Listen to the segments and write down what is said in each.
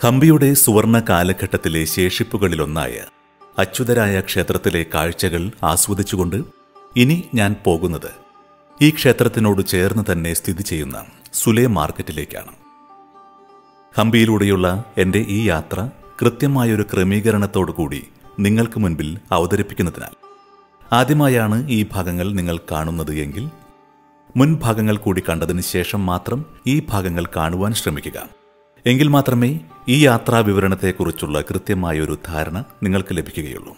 ഹംപിയുടെ സുവർണ കാലഘട്ടത്തിലെ ശേഷിപ്പുകളിലൊന്നായ അച്യുതരായ ക്ഷേത്രത്തിലെ കാഴ്ചകൾ ആസ്വദിച്ചുകൊണ്ട് ഇനി ഞാൻ പോകുന്നത് ഈ ക്ഷേത്രത്തിനോട് ചേർന്ന് തന്നെ സ്ഥിതി ചെയ്യുന്ന സുലേ മാർക്കറ്റിലേക്കാണ് ഹംപിയിലൂടെയുള്ള എൻ്റെ ഈ യാത്ര കൃത്യമായൊരു ക്രമീകരണത്തോടുകൂടി നിങ്ങൾക്ക് മുൻപിൽ അവതരിപ്പിക്കുന്നതിനാൽ ആദ്യമായാണ് ഈ ഭാഗങ്ങൾ നിങ്ങൾ കാണുന്നത് എങ്കിൽ മുൻഭാഗങ്ങൾ കൂടി കണ്ടതിന് ശേഷം മാത്രം ഈ ഭാഗങ്ങൾ കാണുവാൻ ശ്രമിക്കുക എങ്കിൽ മാത്രമേ ഈ യാത്രാ വിവരണത്തെക്കുറിച്ചുള്ള കൃത്യമായൊരു ധാരണ നിങ്ങൾക്ക് ലഭിക്കുകയുള്ളൂ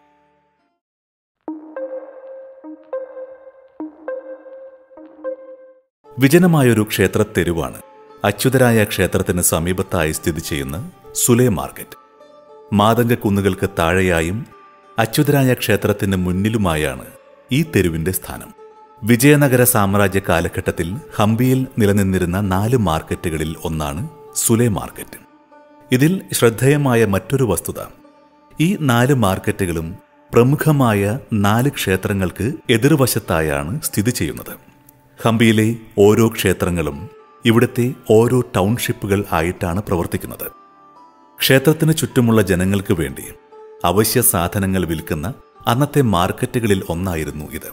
വിജനമായൊരു ക്ഷേത്രത്തെരുവാണ് അച്യുതരായ ക്ഷേത്രത്തിന് സമീപത്തായി സ്ഥിതി ചെയ്യുന്ന സുലേ മാർക്കറ്റ് മാതംഗ കുന്നുകൾക്ക് താഴെയായും അച്യുതരായ ക്ഷേത്രത്തിന് മുന്നിലുമായാണ് ഈ തെരുവിന്റെ സ്ഥാനം വിജയനഗര സാമ്രാജ്യ കാലഘട്ടത്തിൽ ഹംപിയിൽ നിലനിന്നിരുന്ന നാല് മാർക്കറ്റുകളിൽ ഒന്നാണ് സുലേ മാർക്കറ്റ് ഇതിൽ ശ്രദ്ധേയമായ മറ്റൊരു വസ്തുത ഈ നാല് മാർക്കറ്റുകളും പ്രമുഖമായ നാല് ക്ഷേത്രങ്ങൾക്ക് എതിർവശത്തായാണ് സ്ഥിതി ചെയ്യുന്നത് ഹംപിയിലെ ഓരോ ക്ഷേത്രങ്ങളും ഇവിടുത്തെ ഓരോ ടൗൺഷിപ്പുകൾ ആയിട്ടാണ് പ്രവർത്തിക്കുന്നത് ക്ഷേത്രത്തിന് ചുറ്റുമുള്ള ജനങ്ങൾക്ക് വേണ്ടി അവശ്യ സാധനങ്ങൾ വിൽക്കുന്ന അന്നത്തെ മാർക്കറ്റുകളിൽ ഒന്നായിരുന്നു ഇത്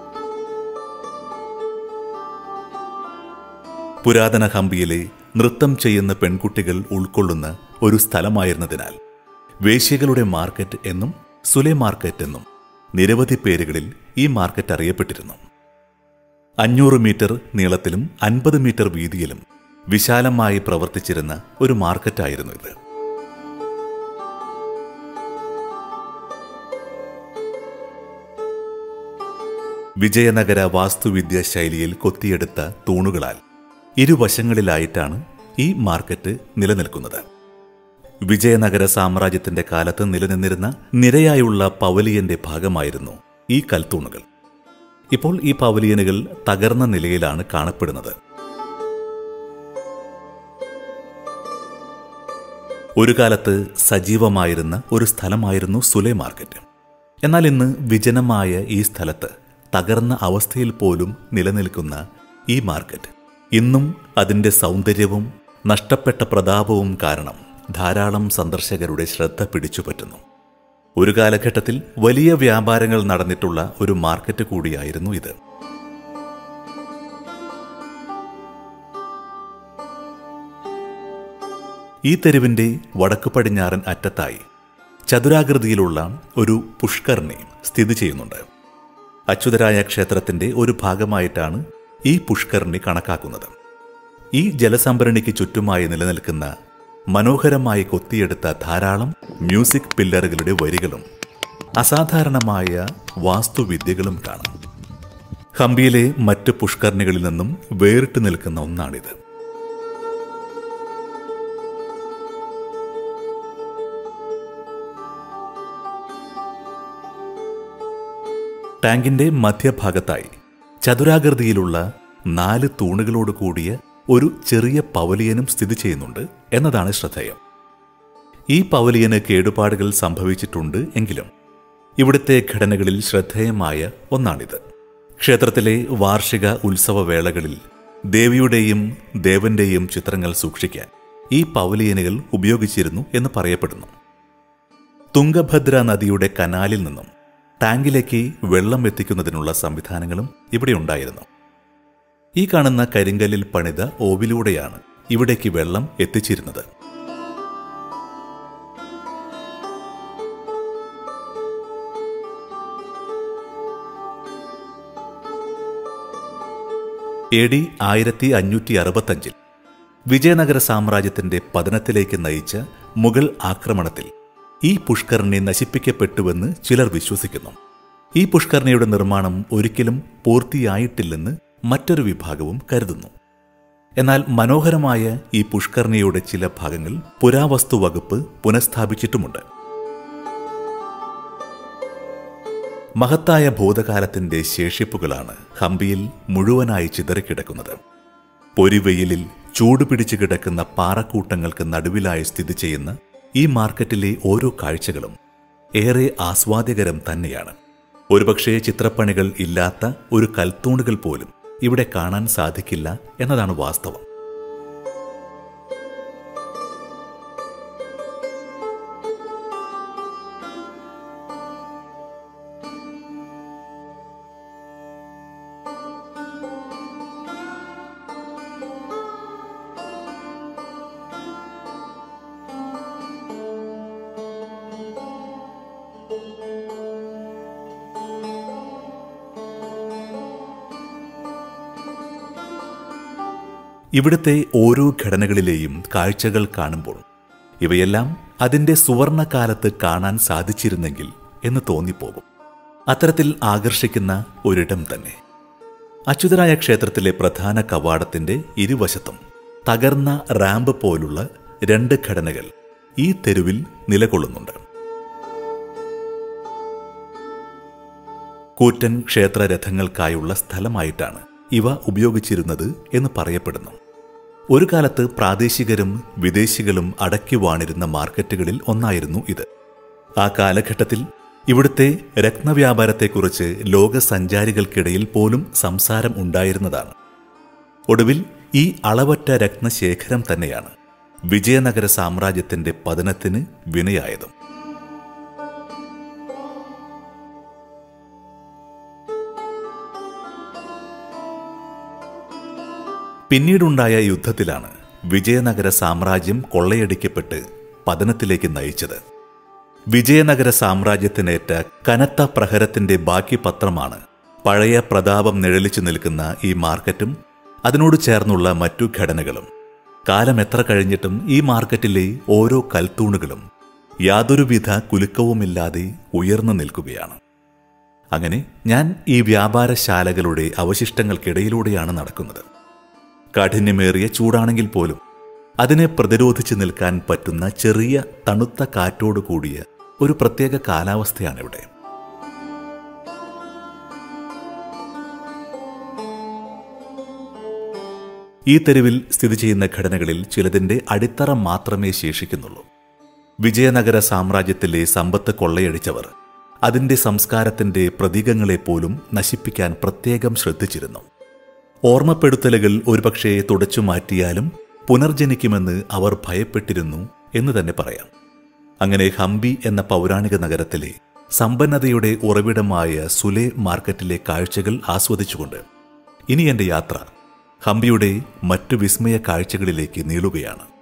പുരാതന ഹംപിയിലെ നൃത്തം ചെയ്യുന്ന പെൺകുട്ടികൾ ഉൾക്കൊള്ളുന്ന ഒരു സ്ഥലമായിരുന്നതിനാൽ വേശ്യകളുടെ മാർക്കറ്റ് എന്നും സുലേ മാർക്കറ്റ് എന്നും നിരവധി പേരുകളിൽ ഈ മാർക്കറ്റ് അറിയപ്പെട്ടിരുന്നു അഞ്ഞൂറ് മീറ്റർ നീളത്തിലും അൻപത് മീറ്റർ വീതിയിലും വിശാലമായി പ്രവർത്തിച്ചിരുന്ന ഒരു മാർക്കറ്റായിരുന്നു ഇത് വിജയനഗര വാസ്തുവിദ്യ ശൈലിയിൽ കൊത്തിയെടുത്ത തൂണുകളാൽ ഇരുവശങ്ങളിലായിട്ടാണ് ഈ മാർക്കറ്റ് നിലനിൽക്കുന്നത് വിജയനഗര സാമ്രാജ്യത്തിന്റെ കാലത്ത് നിലനിന്നിരുന്ന നിരയായുള്ള പവലിയന്റെ ഭാഗമായിരുന്നു ഈ കൽത്തൂണുകൾ ഇപ്പോൾ ഈ പവലിയനുകൾ തകർന്ന നിലയിലാണ് കാണപ്പെടുന്നത് ഒരു കാലത്ത് സജീവമായിരുന്ന ഒരു സ്ഥലമായിരുന്നു സുലേ മാർക്കറ്റ് എന്നാൽ ഇന്ന് വിജനമായ ഈ സ്ഥലത്ത് തകർന്ന അവസ്ഥയിൽ പോലും നിലനിൽക്കുന്ന ഈ മാർക്കറ്റ് ഇന്നും അതിൻ്റെ സൗന്ദര്യവും നഷ്ടപ്പെട്ട പ്രതാപവും കാരണം ധാരാളം സന്ദർശകരുടെ ശ്രദ്ധ പിടിച്ചുപറ്റുന്നു ഒരു കാലഘട്ടത്തിൽ വലിയ വ്യാപാരങ്ങൾ നടന്നിട്ടുള്ള ഒരു മാർക്കറ്റ് കൂടിയായിരുന്നു ഇത് ഈ തെരുവിന്റെ വടക്കു പടിഞ്ഞാറൻ അറ്റത്തായി ചതുരാകൃതിയിലുള്ള ഒരു പുഷ്കർണി സ്ഥിതി ചെയ്യുന്നുണ്ട് അച്യുതരായ ക്ഷേത്രത്തിന്റെ ഒരു ഭാഗമായിട്ടാണ് ഈ പുഷ്കർണി കണക്കാക്കുന്നത് ഈ ജലസംഭരണിക്ക് ചുറ്റുമായി നിലനിൽക്കുന്ന മനോഹരമായി കൊത്തിയെടുത്ത ധാരാളം മ്യൂസിക് പില്ലറുകളുടെ വരികളും അസാധാരണമായ വാസ്തുവിദ്യകളും കാണാം ഹംപിയിലെ മറ്റ് പുഷ്കരണികളിൽ നിന്നും വേറിട്ട് നിൽക്കുന്ന ഒന്നാണിത് ടാങ്കിന്റെ മധ്യഭാഗത്തായി ചതുരാകൃതിയിലുള്ള നാല് തൂണുകളോട് കൂടിയ ഒരു ചെറിയ പവലിയനും സ്ഥിതി ചെയ്യുന്നുണ്ട് എന്നതാണ് ശ്രദ്ധേയം ഈ പവലിയന് കേടുപാടുകൾ സംഭവിച്ചിട്ടുണ്ട് എങ്കിലും ഇവിടുത്തെ ഘടനകളിൽ ശ്രദ്ധേയമായ ഒന്നാണിത് ക്ഷേത്രത്തിലെ വാർഷിക ഉത്സവവേളകളിൽ ദേവിയുടെയും ദേവന്റെയും ചിത്രങ്ങൾ സൂക്ഷിക്കാൻ ഈ പവലിയനുകൾ ഉപയോഗിച്ചിരുന്നു എന്ന് പറയപ്പെടുന്നു തുംഗഭദ്ര നദിയുടെ കനാലിൽ നിന്നും ടാങ്കിലേക്ക് വെള്ളം എത്തിക്കുന്നതിനുള്ള സംവിധാനങ്ങളും ഇവിടെ ഉണ്ടായിരുന്നു ഈ കാണുന്ന കരിങ്കല്ലിൽ പണിത ഓവിലൂടെയാണ് ഇവിടേക്ക് വെള്ളം എത്തിച്ചിരുന്നത് എ ഡി ആയിരത്തി അഞ്ഞൂറ്റി അറുപത്തഞ്ചിൽ വിജയനഗര സാമ്രാജ്യത്തിന്റെ പതനത്തിലേക്ക് നയിച്ച മുഗൾ ആക്രമണത്തിൽ ഈ പുഷ്കരണി നശിപ്പിക്കപ്പെട്ടുവെന്ന് ചിലർ വിശ്വസിക്കുന്നു ഈ പുഷ്കരണിയുടെ നിർമ്മാണം ഒരിക്കലും പൂർത്തിയായിട്ടില്ലെന്ന് മറ്റൊരു വിഭാഗവും കരുതുന്നു എന്നാൽ മനോഹരമായ ഈ പുഷ്കരണിയുടെ ചില ഭാഗങ്ങൾ പുരാവസ്തു വകുപ്പ് പുനഃസ്ഥാപിച്ചിട്ടുമുണ്ട് മഹത്തായ ഭൂതകാലത്തിന്റെ ശേഷിപ്പുകളാണ് ഹംപിയിൽ മുഴുവനായി ചിതറിക്കിടക്കുന്നത് പൊരിവെയിലിൽ ചൂടുപിടിച്ചു കിടക്കുന്ന പാറക്കൂട്ടങ്ങൾക്ക് നടുവിലായി സ്ഥിതി ചെയ്യുന്ന ഈ മാർക്കറ്റിലെ ഓരോ കാഴ്ചകളും ഏറെ ആസ്വാദ്യകരം തന്നെയാണ് ഒരുപക്ഷേ ചിത്രപ്പണികൾ ഇല്ലാത്ത ഒരു കൽത്തൂണുകൾ പോലും ഇവിടെ കാണാൻ സാധിക്കില്ല എന്നതാണ് വാസ്തവം ഇവിടുത്തെ ഓരോ ഘടനകളിലെയും കാഴ്ചകൾ കാണുമ്പോൾ ഇവയെല്ലാം അതിൻ്റെ സുവർണകാലത്ത് കാണാൻ സാധിച്ചിരുന്നെങ്കിൽ എന്ന് തോന്നിപ്പോകും അത്തരത്തിൽ ആകർഷിക്കുന്ന ഒരിടം തന്നെ അച്യുതരായ ക്ഷേത്രത്തിലെ പ്രധാന കവാടത്തിന്റെ ഇരുവശത്തും തകർന്ന റാമ്പ് പോലുള്ള രണ്ട് ഘടനകൾ ഈ തെരുവിൽ നിലകൊള്ളുന്നുണ്ട് കൂറ്റൻ ക്ഷേത്രരഥങ്ങൾക്കായുള്ള സ്ഥലമായിട്ടാണ് ഇവ ഉപയോഗിച്ചിരുന്നത് എന്ന് പറയപ്പെടുന്നു ഒരു കാലത്ത് പ്രാദേശികരും വിദേശികളും അടക്കി വാണിരുന്ന മാർക്കറ്റുകളിൽ ഒന്നായിരുന്നു ഇത് ആ കാലഘട്ടത്തിൽ ഇവിടുത്തെ രത്നവ്യാപാരത്തെക്കുറിച്ച് ലോകസഞ്ചാരികൾക്കിടയിൽ പോലും സംസാരം ഉണ്ടായിരുന്നതാണ് ഒടുവിൽ ഈ അളവറ്റ രത്നശേഖരം തന്നെയാണ് വിജയനഗര സാമ്രാജ്യത്തിന്റെ പതനത്തിന് വിനയായതും പിന്നീടുണ്ടായ യുദ്ധത്തിലാണ് വിജയനഗര സാമ്രാജ്യം കൊള്ളയടിക്കപ്പെട്ട് പതനത്തിലേക്ക് നയിച്ചത് വിജയനഗര സാമ്രാജ്യത്തിനേറ്റ കനത്ത പ്രഹരത്തിന്റെ ബാക്കി പത്രമാണ് പഴയ പ്രതാപം നിഴലിച്ചു നിൽക്കുന്ന ഈ മാർക്കറ്റും അതിനോട് ചേർന്നുള്ള മറ്റു ഘടനകളും കാലം എത്ര കഴിഞ്ഞിട്ടും ഈ മാർക്കറ്റിലെ ഓരോ കൽത്തൂണുകളും യാതൊരുവിധ കുലുക്കവുമില്ലാതെ ഉയർന്നു നിൽക്കുകയാണ് അങ്ങനെ ഞാൻ ഈ വ്യാപാരശാലകളുടെ അവശിഷ്ടങ്ങൾക്കിടയിലൂടെയാണ് നടക്കുന്നത് കാഠിന്യമേറിയ ചൂടാണെങ്കിൽ പോലും അതിനെ പ്രതിരോധിച്ചു നിൽക്കാൻ പറ്റുന്ന ചെറിയ തണുത്ത കാറ്റോട് കൂടിയ ഒരു പ്രത്യേക കാലാവസ്ഥയാണിവിടെ ഈ തെരുവിൽ സ്ഥിതി ചെയ്യുന്ന ഘടനകളിൽ ചിലതിന്റെ അടിത്തറ മാത്രമേ ശേഷിക്കുന്നുള്ളൂ വിജയനഗര സാമ്രാജ്യത്തിലെ സമ്പത്ത് കൊള്ളയടിച്ചവർ അതിന്റെ സംസ്കാരത്തിന്റെ പ്രതീകങ്ങളെപ്പോലും നശിപ്പിക്കാൻ പ്രത്യേകം ശ്രദ്ധിച്ചിരുന്നു ഓർമ്മപ്പെടുത്തലുകൾ ഒരുപക്ഷെ തുടച്ചു മാറ്റിയാലും പുനർജനിക്കുമെന്ന് അവർ ഭയപ്പെട്ടിരുന്നു എന്ന് തന്നെ പറയാം അങ്ങനെ ഹംപി എന്ന പൗരാണിക നഗരത്തിലെ സമ്പന്നതയുടെ ഉറവിടമായ സുലെ മാർക്കറ്റിലെ കാഴ്ചകൾ ആസ്വദിച്ചുകൊണ്ട് ഇനി എന്റെ യാത്ര ഹംപിയുടെ മറ്റു വിസ്മയ കാഴ്ചകളിലേക്ക് നീളുകയാണ്